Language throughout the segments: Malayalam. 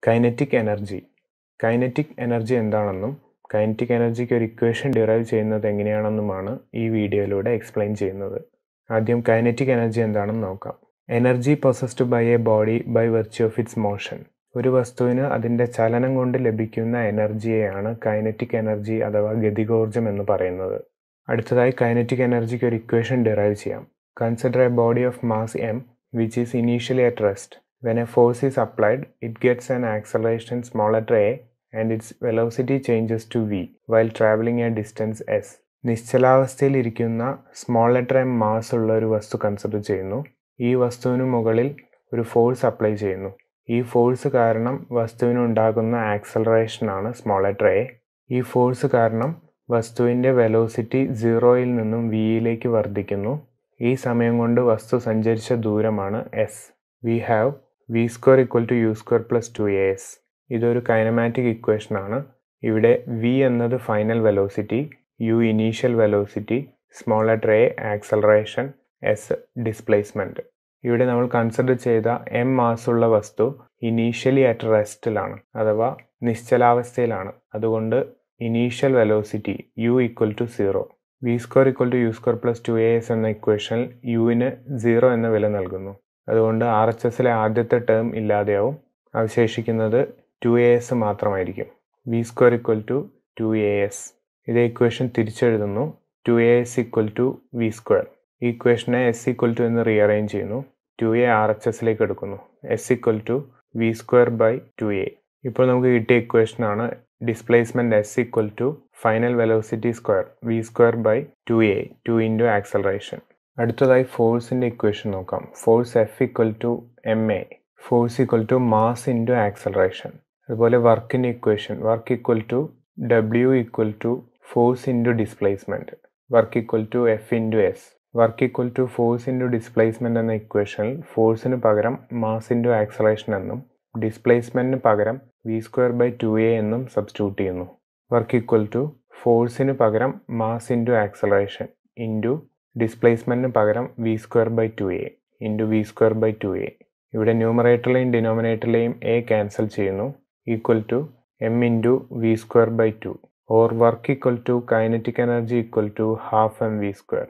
കൈനറ്റിക് എനർജി കൈനറ്റിക് എനർജി എന്താണെന്നും കൈനറ്റിക് എനർജിക്ക് ഒരു ഇക്വേഷൻ ഡിറൈവ് ചെയ്യുന്നത് എങ്ങനെയാണെന്നുമാണ് ഈ വീഡിയോയിലൂടെ എക്സ്പ്ലെയിൻ ചെയ്യുന്നത് ആദ്യം കൈനറ്റിക് എനർജി എന്താണെന്ന് നോക്കാം energy possessed by a body by virtue of its motion ഒരു വസ്തുവിന് അതിൻ്റെ ചലനം കൊണ്ട് ലഭിക്കുന്ന എനർജിയെയാണ് കൈനറ്റിക് എനർജി അഥവാ ഗതികോർജം എന്ന് പറയുന്നത് അടുത്തതായി കൈനറ്റിക് എനർജിക്ക് ഒരു ഇക്വേഷൻ ഡിറൈവ് ചെയ്യാം consider a body of mass m which is initially at rest when a force is applied it gets an acceleration small letter a and its velocity changes to v while travelling a distance s നിശ്ചലാവസ്ഥയിൽ ഇരിക്കുന്ന സ്മോൾ ലെറ്റർ എം മാസ് ഉള്ള ഒരു വസ്തു കൺസിഡർ ചെയ്യുന്നു ഈ വസ്തുവിന് മുകളിൽ ഒരു ഫോഴ്സ് അപ്ലൈ ചെയ്യുന്നു ഈ ഫോഴ്സ് കാരണം വസ്തുവിന് ഉണ്ടാകുന്ന ആക്സലറേഷനാണ് സ്മോൾ ലെറ്റർ എ ഈ ഫോഴ്സ് കാരണം വസ്തുവിൻ്റെ വെലോസിറ്റി സീറോയിൽ നിന്നും വിയിലേക്ക് വർദ്ധിക്കുന്നു ഈ സമയം കൊണ്ട് വസ്തു സഞ്ചരിച്ച ദൂരമാണ് s we have v square equal to u square plus two a s ഇതൊരു കൈനമാറ്റിക് ഇക്വേഷൻ ആണ് ഇവിടെ വി എന്നത് final velocity u initial velocity small letter a acceleration s displacement ഇവിടെ നമ്മൾ കൺസിഡർ ചെയ്ത എം മാസുള്ള വസ്തു ഇനീഷ്യലി അറ്റ് റെസ്റ്റിലാണ് അഥവാ നിശ്ചലാവസ്ഥയിലാണ് അതുകൊണ്ട് initial velocity u equal to zero v square equal to u square plus two a s എന്ന ഇക്വേഷനിൽ യുവിന് സീറോ എന്ന വില നൽകുന്നു അതുകൊണ്ട് ആർ എച്ച് എസിലെ ആദ്യത്തെ ടേം ഇല്ലാതെയാവും അവശേഷിക്കുന്നത് ടു എ എസ് മാത്രമായിരിക്കും v square equal to two a s ഇതേ ഇക്വേഷൻ തിരിച്ചെഴുതുന്നു two a s equal to v square ഈ ഇക്വേഷനെ എസ് ഈക്വൽ ടു എന്ന് റീഅറേഞ്ച് ചെയ്യുന്നു ടു എ ആർ എച്ച് എസിലേക്ക് എടുക്കുന്നു s equal to v square by two a ഇപ്പോൾ നമുക്ക് കിട്ടിയ ഇക്വേഷനാണ് displacement s equal to final velocity square v square by two a two into acceleration അടുത്തതായി ഫോഴ്സിൻ്റെ ഇക്വേഷൻ നോക്കാം force f equal to m a force equal to mass into acceleration അതുപോലെ വർക്കിൻ്റെ ഇക്വേഷൻ വർക്ക് ഈക്വൽ ടു ഡബ്ല്യു equal to force into displacement work equal to f into s work equal to force into displacement എന്ന ഇക്വേഷനിൽ ഫോഴ്സിന് പകരം മാസ് ഇൻറ്റു ആക്സലേഷൻ എന്നും ഡിസ്പ്ലേസ്മെൻറ്റിന് പകരം v square by two a എന്നും സബ്സ്റ്റിറ്റ്യൂട്ട് ചെയ്യുന്നു വർക്ക് ഈക്വൽ ടു ഫോഴ്സിന് പകരം മാസ് ഇൻറ്റു ആക്സലറേഷൻ ഇൻറ്റു ഡിസ്പ്ലേസ്മെൻറ്റിന് പകരം v square by two a into v square by two a ഇവിടെ ന്യൂമറേറ്ററിലെയും ഡിനോമിനേറ്ററിലെയും എ ക്യാൻസൽ ചെയ്യുന്നു equal to m into v square by two or work equal to kinetic energy equal to half m v square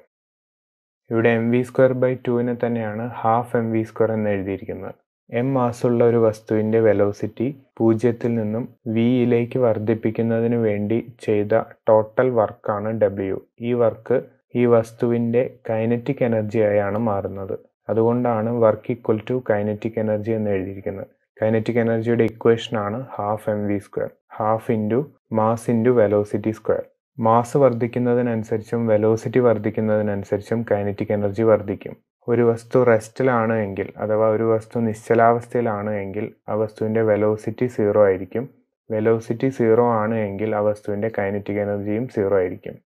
ഇവിടെ എം വി സ്ക്വയർ ബൈ ടുവിനെ തന്നെയാണ് ഹാഫ് എം വി സ്ക്വയർ എന്ന് എഴുതിയിരിക്കുന്നത് എം മാസുള്ള ഒരു വസ്തുവിൻ്റെ വെലോസിറ്റി പൂജ്യത്തിൽ നിന്നും വിയിലേക്ക് വർദ്ധിപ്പിക്കുന്നതിന് വേണ്ടി ചെയ്ത ടോട്ടൽ വർക്കാണ് ഡബ്ല്യു ഈ വർക്ക് ഈ വസ്തുവിൻ്റെ കൈനറ്റിക് എനർജിയായാണ് മാറുന്നത് അതുകൊണ്ടാണ് work equal to kinetic energy എന്ന് എഴുതിയിരിക്കുന്നത് കൈനറ്റിക് എനർജിയുടെ ഇക്വേഷനാണ് half m v square half into mass into velocity square mass വർദ്ധിക്കുന്നതിനനുസരിച്ചും വെലോസിറ്റി വർദ്ധിക്കുന്നതിനനുസരിച്ചും കൈനറ്റിക് എനർജി വർദ്ധിക്കും ഒരു വസ്തു റെസ്റ്റിലാണ് എങ്കിൽ അഥവാ ഒരു വസ്തു നിശ്ചലാവസ്ഥയിലാണ് എങ്കിൽ ആ വസ്തുവിൻ്റെ വെലോസിറ്റി സീറോ ആയിരിക്കും വെലോസിറ്റി സീറോ ആണ് എങ്കിൽ ആ വസ്തുവിൻ്റെ കൈനറ്റിക് എനർജിയും സീറോ ആയിരിക്കും